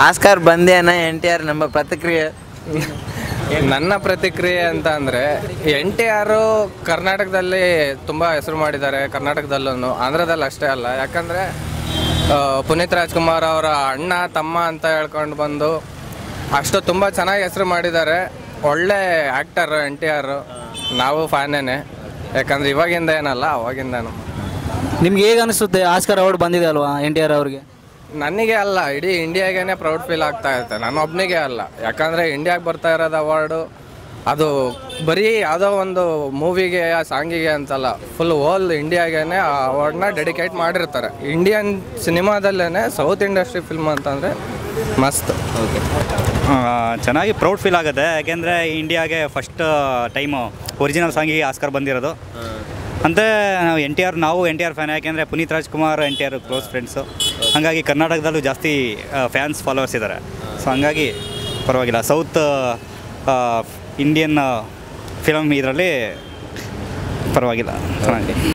Oscar ಬಂದೇನ N T R ನಮ್ಮ ಪ್ರತಿಕ್ರಿಯೆ ನನ್ನ ಪ್ರತಿಕ್ರಿಯೆ ಅಂತ ಅಂದರೆ ಎನ್ ಟಿ ಆರು ಕರ್ನಾಟಕದಲ್ಲಿ ತುಂಬ ಹೆಸರು ಮಾಡಿದ್ದಾರೆ ಕರ್ನಾಟಕದಲ್ಲೂ ಆಂಧ್ರದಲ್ಲಿ ಅಷ್ಟೇ ಅಲ್ಲ ಯಾಕಂದರೆ ಪುನೀತ್ ರಾಜ್ಕುಮಾರ್ ಅವರ ಅಣ್ಣ ತಮ್ಮ ಅಂತ ಹೇಳ್ಕೊಂಡು ಬಂದು ಅಷ್ಟು ತುಂಬ ಚೆನ್ನಾಗಿ ಹೆಸರು ಮಾಡಿದ್ದಾರೆ ಒಳ್ಳೆ ಆ್ಯಕ್ಟರ್ ಎನ್ ಟಿ ಆರು ನಾವು ಫ್ಯಾನೇನೆ ಯಾಕಂದ್ರೆ ಇವಾಗಿಂದ ಏನಲ್ಲ ಅವಾಗಿಂದನು ನಿಮ್ಗೆ ಹೇಗೆ ಅನಿಸುತ್ತೆ ಆಸ್ಕರ್ ಅವಾರ್ಡ್ ಬಂದಿದೆ ಅಲ್ವಾ ಎನ್ ಟಿ ಆರ್ ಅವ್ರಿಗೆ ನನಗೆ ಅಲ್ಲ ಇಡೀ ಇಂಡಿಯಾಗೇನೆ ಪ್ರೌಡ್ ಫೀಲ್ ಆಗ್ತಾ ಇರುತ್ತೆ ನಾನು ಒಬ್ಬನಿಗೆ ಅಲ್ಲ ಯಾಕಂದರೆ ಇಂಡಿಯಾಗೆ ಬರ್ತಾ ಇರೋದು ಅವಾರ್ಡು ಅದು ಬರೀ ಯಾವುದೋ ಒಂದು ಮೂವಿಗೆ ಸಾಂಗಿಗೆ ಅಂತಲ್ಲ ಫುಲ್ ಹೋಲ್ ಇಂಡಿಯಾಗೇನೆ ಆ ಅವಾರ್ಡ್ನ ಡೆಡಿಕೇಟ್ ಮಾಡಿರ್ತಾರೆ ಇಂಡಿಯನ್ ಸಿನಿಮಾದಲ್ಲೇ ಸೌತ್ ಇಂಡಸ್ಟ್ರಿ ಫಿಲ್ಮ್ ಅಂತಂದರೆ ಮಸ್ತ್ ಆ, ಚೆನ್ನಾಗಿ ಪ್ರೌಡ್ ಫೀಲ್ ಆಗುತ್ತೆ ಯಾಕೆಂದರೆ ಇಂಡಿಯಾಗೆ ಫಸ್ಟ್ ಟೈಮು ಒರಿಜಿನಲ್ ಸಾಂಗಿಗೆ ಆಸ್ಕರ್ ಬಂದಿರೋದು ಅಂದರೆ ನಾವು ಎನ್ ಟಿ ಆರ್ ನಾವು ಎನ್ ಟಿ ಆರ್ ಫ್ಯಾನ್ ಯಾಕೆಂದರೆ Puneeth Rajkumar N T R close friends ಹಾಗಾಗಿ ಕರ್ನಾಟಕದಲ್ಲೂ ಜಾಸ್ತಿ ಫ್ಯಾನ್ಸ್ ಫಾಲೋವರ್ಸ್ ಇದ್ದಾರೆ ಸೊ ಹಂಗಾಗಿ ಪರವಾಗಿಲ್ಲ ಸೌತ್ ಇಂಡಿಯನ್ ಫಿಲಮ್ ಇದರಲ್ಲಿ ಪರವಾಗಿಲ್ಲ ಚೆನ್ನಾಗಿದೆ